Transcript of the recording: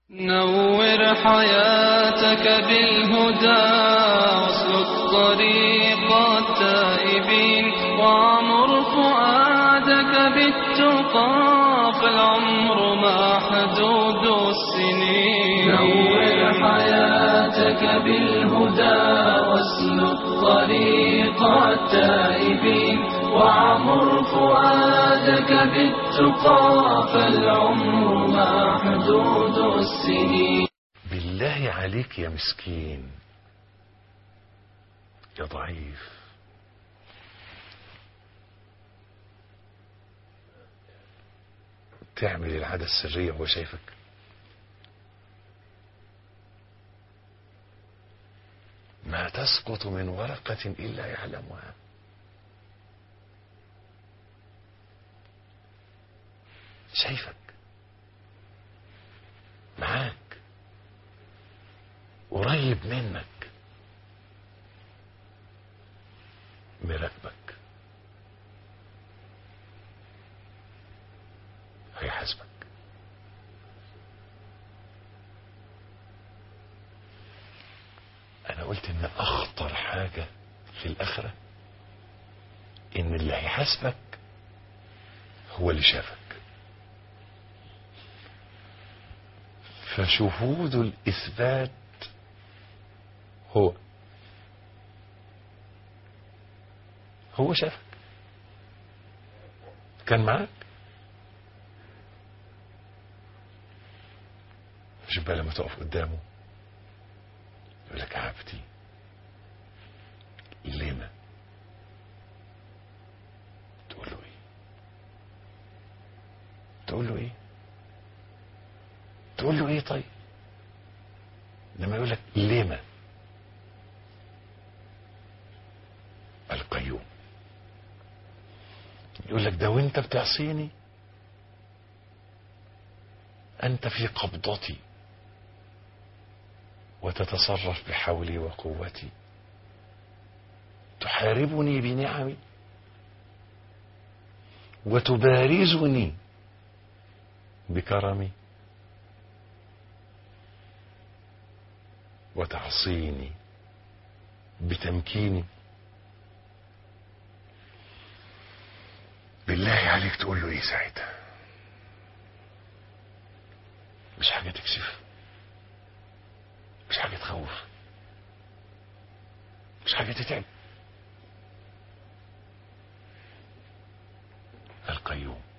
نور حياتك بالهدى واسلك طريق التائبين وعمر فؤادك بالتقى فالعمر محدود السنين نور حياتك بالهدى واسلك طريق التائبين وعمر فؤادك بالتقى فالعمر محدود السنين بالله عليك يا مسكين يا ضعيف تعمل العادة السرية وهو شايفك ما تسقط من ورقة إلا يعلمها شايفك معاك قريب منك مراقبك هيحاسبك انا قلت ان اخطر حاجة في الاخرة ان اللي هيحاسبك هو اللي شافك فشهود الاثبات هو هو شافك كان معاك شوف بقى لما تقف قدامه يقول لك عبدي لما تقول له ايه تقول له ايه تقول له ايه طيب لما يقول لك لما القيوم يقول لك ده وانت بتعصيني انت في قبضتي وتتصرف بحولي وقوتي تحاربني بنعمي وتبارزني بكرمي وتعصيني بتمكيني بالله عليك تقول له ايه ساعتها مش حاجة تكسف مش حاجة تخوف مش حاجة تتعب القيوم